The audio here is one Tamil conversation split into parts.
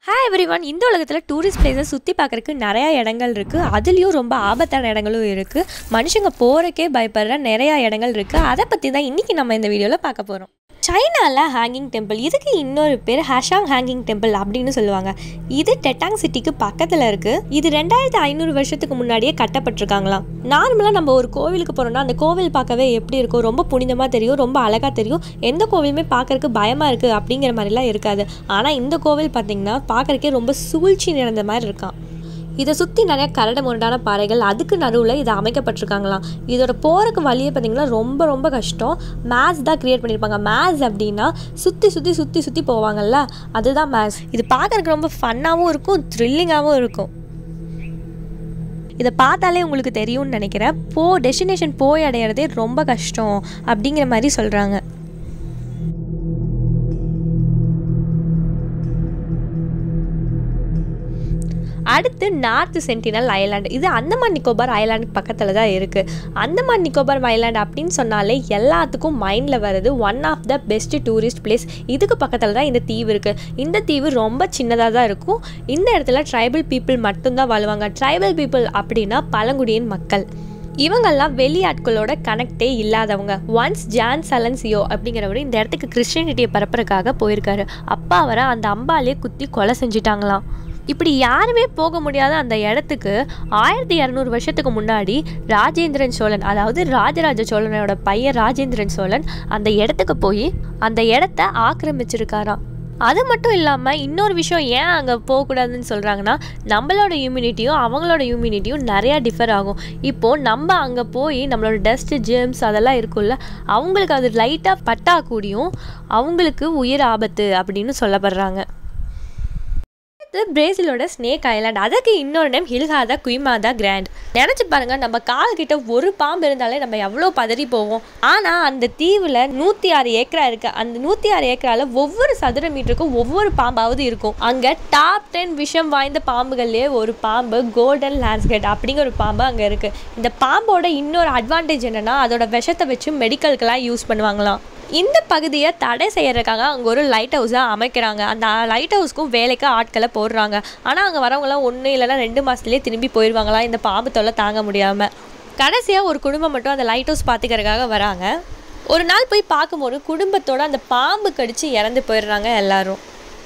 ஹாய் எவ்ரி ஒன் இந்த உலகத்தில் டூரிஸ்ட் பிளேஸை சுற்றி பார்க்குறக்கு நிறையா இடங்கள் இருக்குது அதுலேயும் ரொம்ப ஆபத்தான இடங்களும் இருக்குது மனுஷங்க போகிறக்கே பயப்படுற நிறையா இடங்கள் இருக்குது அதை பற்றி தான் இன்றைக்கி நம்ம இந்த வீடியோவில் பார்க்க போகிறோம் சைனாவில் ஹேங்கிங் டெம்பிள் இதுக்கு இன்னொரு பேர் ஹஷாங் ஹேங்கிங் டெம்பிள் அப்படின்னு சொல்லுவாங்க இது டெட்டாங் சிட்டிக்கு பக்கத்தில் இருக்குது இது ரெண்டாயிரத்தி ஐநூறு வருஷத்துக்கு முன்னாடியே கட்டப்பட்டிருக்காங்களாம் நார்மலாக நம்ம ஒரு கோவிலுக்கு போகிறோம்னா அந்த கோவில் பார்க்கவே எப்படி இருக்கும் ரொம்ப புனிதமாக தெரியும் ரொம்ப அழகாக தெரியும் எந்த கோவிலுமே பார்க்கறக்கு பயமாக இருக்குது அப்படிங்கிற மாதிரிலாம் இருக்காது ஆனால் இந்த கோவில் பார்த்திங்கன்னா பார்க்கறக்கே ரொம்ப சூழ்ச்சி நிறைந்த மாதிரி இருக்கான் இதை சுற்றி நிறைய கரடு முரடான பாறைகள் அதுக்கு நடுவில் இது அமைக்கப்பட்டிருக்காங்களாம் இதோட போகிறக்கு வழியே பார்த்திங்கன்னா ரொம்ப ரொம்ப கஷ்டம் மேத்ஸ் தான் க்ரியேட் பண்ணியிருப்பாங்க மேத்ஸ் அப்படின்னா சுற்றி சுற்றி சுற்றி சுற்றி போவாங்கல்ல அதுதான் மேத்ஸ் இது பார்க்கறதுக்கு ரொம்ப ஃபன்னாகவும் இருக்கும் த்ரில்லிங்காகவும் இருக்கும் இதை பார்த்தாலே உங்களுக்கு தெரியும்னு நினைக்கிறேன் போ டெஸ்டினேஷன் போய் அடையிறதே ரொம்ப கஷ்டம் அப்படிங்கிற மாதிரி சொல்கிறாங்க அடுத்து நார்த் சென்டினல் ஐலாண்டு இது அந்தமான் நிக்கோபார் ஐலாண்டுக்கு பக்கத்தில் தான் இருக்குது அந்தமான் நிக்கோபார் ஐலாண்டு அப்படின்னு சொன்னாலே எல்லாத்துக்கும் மைண்டில் வருது one of the best tourist place இதுக்கு பக்கத்தில் தான் இந்த தீவு இருக்குது இந்த தீவு ரொம்ப சின்னதாக தான் இருக்கும் இந்த இடத்துல ட்ரைபல் பீப்புள் மட்டும்தான் வாழ்வாங்க ட்ரைபல் பீப்புள் அப்படின்னா பழங்குடியின் மக்கள் இவங்கெல்லாம் வெளியாட்களோட கனெக்டே இல்லாதவங்க ஒன்ஸ் ஜான் சலன்சியோ அப்படிங்கிறவர் இந்த இடத்துக்கு கிறிஸ்டியனிட்டியை பரப்புறதுக்காக போயிருக்காரு அப்பா அவரை அந்த அம்பாலே குத்தி கொலை செஞ்சுட்டாங்களாம் இப்படி யாருமே போக முடியாத அந்த இடத்துக்கு ஆயிரத்தி இரநூறு வருஷத்துக்கு முன்னாடி ராஜேந்திரன் சோழன் அதாவது ராஜராஜ சோழனோட பையன் ராஜேந்திரன் சோழன் அந்த இடத்துக்கு போய் அந்த இடத்த ஆக்கிரமிச்சிருக்காராம் அது மட்டும் இல்லாமல் இன்னொரு விஷயம் ஏன் அங்கே போகக்கூடாதுன்னு சொல்கிறாங்கன்னா நம்மளோட இம்யூனிட்டியும் அவங்களோட இம்யூனிட்டியும் நிறையா டிஃபர் ஆகும் இப்போது நம்ம அங்கே போய் நம்மளோட டஸ்ட்டு ஜெர்ம்ஸ் அதெல்லாம் இருக்கும்ல அவங்களுக்கு அது லைட்டாக பட்டா கூடியும் அவங்களுக்கு உயிர் ஆபத்து அப்படின்னு சொல்லப்படுறாங்க அடுத்து பிரேசிலோட ஸ்னேக் ஐலாண்ட் அதுக்கு இன்னொரு நேம் ஹில்ஹாதா குயிமாதா கிராண்ட் நினச்சி பாருங்க நம்ம கால் கிட்ட ஒரு பாம்பு இருந்தாலே நம்ம எவ்வளோ பதறி போவோம் ஆனால் அந்த தீவில் நூற்றி ஆறு ஏக்கரா இருக்கு அந்த நூற்றி ஆறு ஏக்கரால ஒவ்வொரு சதுர மீட்டருக்கும் ஒவ்வொரு பாம்பாவது இருக்கும் அங்கே டாப் டென் விஷம் வாய்ந்த பாம்புகள்லேயே ஒரு பாம்பு கோல்டன் லேண்ட்ஸ்கேட் அப்படிங்கிற ஒரு பாம்பு அங்கே இருக்குது இந்த பாம்போட இன்னொரு அட்வான்டேஜ் என்னென்னா அதோட விஷத்தை வச்சு மெடிக்கலுக்கெல்லாம் யூஸ் பண்ணுவாங்களாம் இந்த பகுதியை தடை செய்யறதுக்காக அங்கே ஒரு லைட் ஹவுஸை அமைக்கிறாங்க அந்த லைட் ஹவுஸ்க்கும் வேலைக்கு ஆட்களை போடுறாங்க ஆனால் அங்கே வரவங்களாம் ஒன்று இல்லைன்னா ரெண்டு மாதத்துலேயே திரும்பி போயிடுவாங்களாம் இந்த பாம்பு தொல்லை தாங்க முடியாமல் கடைசியாக ஒரு குடும்பம் மட்டும் அந்த லைட் ஹவுஸ் பார்த்துக்கிறதுக்காக வராங்க ஒரு நாள் போய் பார்க்கும்போது குடும்பத்தோட அந்த பாம்பு கடிச்சு இறந்து போயிடுறாங்க எல்லாரும்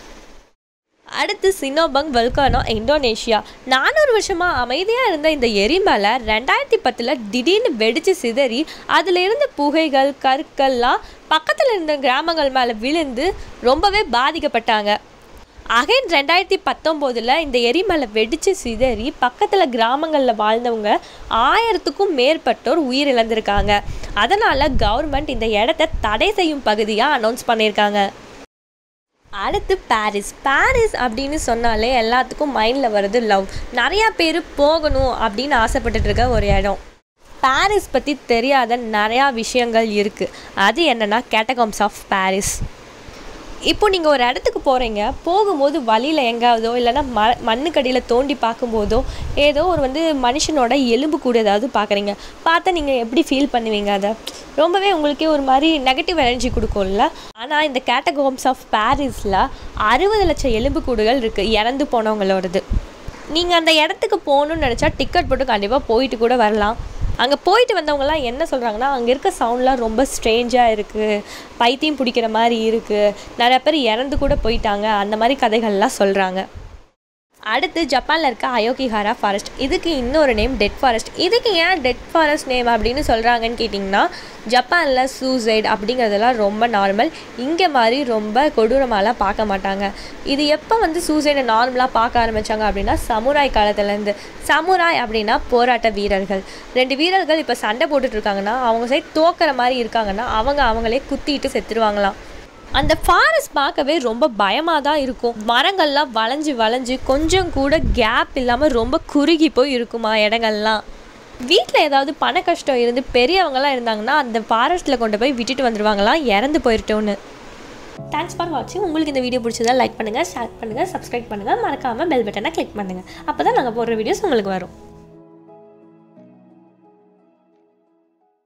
அடுத்து சினோபங் வல்கானோ இந்தோனேஷியா நானூறு வருஷமாக அமைதியாக இருந்த இந்த எரிமலை ரெண்டாயிரத்தி பத்தில் திடீர்னு வெடித்து சிதறி அதில் இருந்த புகைகள் கற்கள்லாம் பக்கத்தில் இருந்த கிராமங்கள் மேலே விழுந்து ரொம்பவே பாதிக்கப்பட்டாங்க அகைன் ரெண்டாயிரத்தி பத்தொம்போதில் இந்த எரிமலை வெடித்து சிதறி பக்கத்தில் கிராமங்களில் வாழ்ந்தவங்க ஆயிரத்துக்கும் மேற்பட்டோர் உயிரிழந்திருக்காங்க அதனால் கவர்மெண்ட் இந்த இடத்த தடை செய்யும் பகுதியாக அனௌன்ஸ் பண்ணியிருக்காங்க அடுத்து பாரிஸ் பாரிஸ் அப்படின்னு சொன்னாலே எல்லாத்துக்கும் மைண்டில் வருது லவ் நிறையா பேர் போகணும் அப்படின்னு ஆசைப்பட்டுட்டு இருக்க ஒரு இடம் பாரிஸ் பற்றி தெரியாத நிறையா விஷயங்கள் இருக்குது அது என்னென்னா கேட்டகாம்ஸ் ஆஃப் பாரிஸ் இப்போ நீங்கள் ஒரு இடத்துக்கு போகிறீங்க போகும்போது வழியில் எங்காவதோ இல்லைன்னா ம மண்ணுக்கடியில் தோண்டி பார்க்கும்போதோ ஏதோ ஒரு வந்து மனுஷனோட எலும்பு கூட ஏதாவது பார்க்குறீங்க பார்த்தா நீங்கள் எப்படி ஃபீல் பண்ணுவீங்க அதை ரொம்பவே உங்களுக்கே ஒரு மாதிரி நெகட்டிவ் எனர்ஜி கொடுக்கும்ல ஆனால் இந்த கேட்டகோம்ஸ் ஆஃப் பாரிஸில் அறுபது லட்சம் எலும்பு கூடுகள் இருக்குது இறந்து போனவங்களோடது நீங்கள் அந்த இடத்துக்கு போகணுன்னு நினச்சா டிக்கெட் போட்டு கண்டிப்பாக போயிட்டு கூட வரலாம் அங்கே போயிட்டு வந்தவங்கலாம் என்ன சொல்கிறாங்கன்னா அங்கே இருக்க சவுண்ட்லாம் ரொம்ப ஸ்ட்ரேஞ்சாக இருக்குது பைத்தியம் பிடிக்கிற மாதிரி இருக்குது நிறைய பேர் இறந்து கூட போயிட்டாங்க அந்த மாதிரி கதைகள்லாம் சொல்கிறாங்க அடுத்து ஜப்பானில் இருக்க அயோகிஹாரா ஃபாரஸ்ட் இதுக்கு இன்னொரு நேம் டெட் ஃபாரஸ்ட் இதுக்கு ஏன் டெட் ஃபாரஸ்ட் நேம் அப்படின்னு சொல்கிறாங்கன்னு கேட்டிங்கன்னா ஜப்பானில் சூசைட் அப்படிங்கிறதெல்லாம் ரொம்ப நார்மல் இங்கே மாதிரி ரொம்ப கொடூரமாலாம் பார்க்க மாட்டாங்க இது எப்போ வந்து சூசைடை நார்மலாக பார்க்க ஆரம்பித்தாங்க அப்படின்னா சமுராய் காலத்துலேருந்து சமுராய் அப்படின்னா போராட்ட வீரர்கள் ரெண்டு வீரர்கள் இப்போ சண்டை போட்டுட்ருக்காங்கன்னா அவங்க சைட் தோக்கிற மாதிரி இருக்காங்கன்னா அவங்க அவங்களே குத்திட்டு செத்துருவாங்களாம் அந்த ஃபாரஸ்ட் பார்க்கவே ரொம்ப பயமாக தான் இருக்கும் மரங்கள்லாம் வளைஞ்சு வளைஞ்சு கொஞ்சம் கூட கேப் இல்லாமல் ரொம்ப குறுகி போய் இருக்குமா இடங்கள்லாம் வீட்டில் ஏதாவது பண கஷ்டம் இருந்து பெரியவங்களாம் இருந்தாங்கன்னா அந்த ஃபாரஸ்ட்டில் கொண்டு போய் விட்டுட்டு வந்துடுவாங்களாம் இறந்து போயிட்டோன்னு தேங்க்ஸ் ஃபார் வாட்சிங் உங்களுக்கு இந்த வீடியோ பிடிச்சதா லைக் பண்ணுங்கள் ஷேர் பண்ணுங்கள் சப்ஸ்கிரைப் பண்ணுங்கள் மறக்காமல் பெல் பட்டனை கிளிக் பண்ணுங்கள் அப்போ தான் நாங்கள் போடுற வீடியோஸ் உங்களுக்கு வரும்